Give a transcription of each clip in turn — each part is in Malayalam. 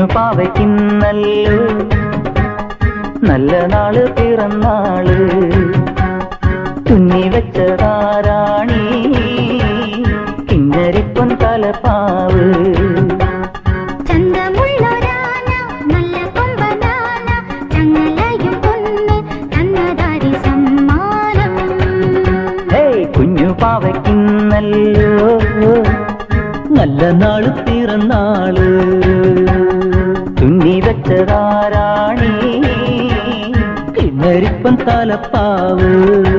പാവയ്ക്കുന്നല്ലോ നല്ല നാള് പിറന്നാള് തുന്നി വെച്ചതാരാണി കിന്നരിപ്പൊൻ തലപ്പാവ് ചന്തമുള്ളൊരാന നല്ല കൊമ്പനാന ചങ്ങലയും പൊന്ന് തന്നതാരി സമ്മാനം ഹേയ് കുഞ്ഞു പാവയ്ക്കുന്നല്ലോ നല്ല നാള് പിറന്നാള് തുന്നി വെച്ചതാരാണി കിന്നരിപ്പൻ തലപ്പാവ്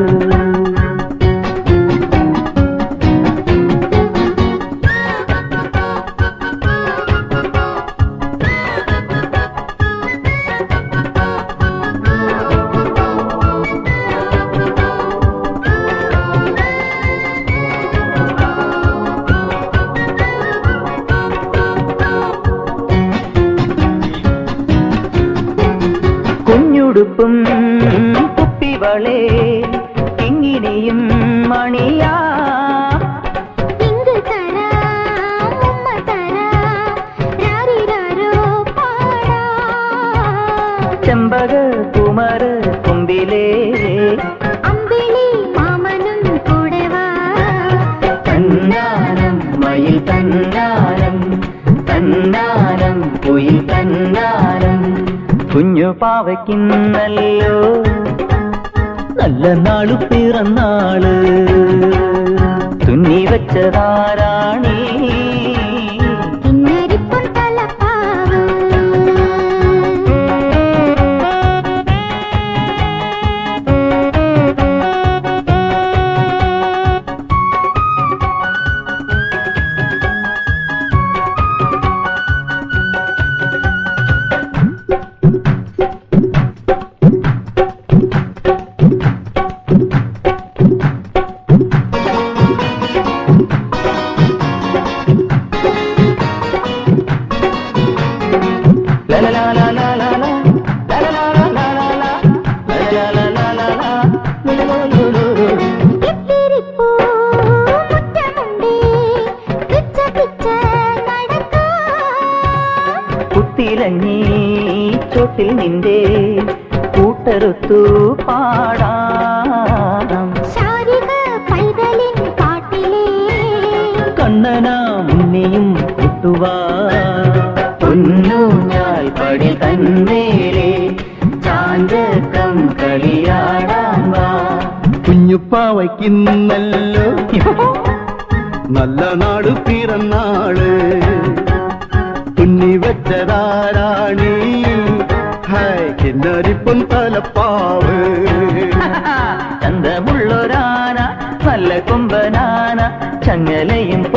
കുഞ്ഞുടുപ്പും കുപ്പിവളേ ഇങ്ങനെയും മണിയാ ഇങ്ക് തരാം ഉമ്മ തരാം രാരിരാരോ പാടാം ചെമ്പക കുമര കുമ്പിലേ അമ്പിളി മാമനും കൂടെ വാ തന്നാനം മയിൽ തന്നാനം തന്നാനം കുയിൽ തന്നാനം കുഞ്ഞു പാവയ്ക്കുന്നല്ലോ നല്ല നാളു പിറന്നാള് തുന്നി വെച്ചതാരാണി കിന്നരിപ്പൊൻ തലപ്പാവ് ഇത്തിരിപ്പൂ മുറ്റമുണ്ടേ പിച്ച പിച്ച നടക്കാം കുത്തിലഞ്ഞി ചോട്ടിൽ നിന്റെ കൂട്ടറുത്തു പാടാം ശാരിക പൈതലിൻ പാട്ടിലേ കണ്ണനാ മുന്നെയും കൂട്ടുവാ പൊന്നൂഞ്ഞാൽ പടി തന്നേരെ ചാഞ്ചക്കം കളിയാടാൻ വാ കുഞ്ഞുപ്പാവയ്ക്കുന്നല്ലോ നല്ല നാട് പിറന്നാള് തുന്നി വെച്ചതാരാണി ഹായ് കിന്നരിപ്പൊൻ തലപ്പാവ് ചന്തമുള്ളൊരാന നല്ല കൊമ്പനാന ചങ്ങലയും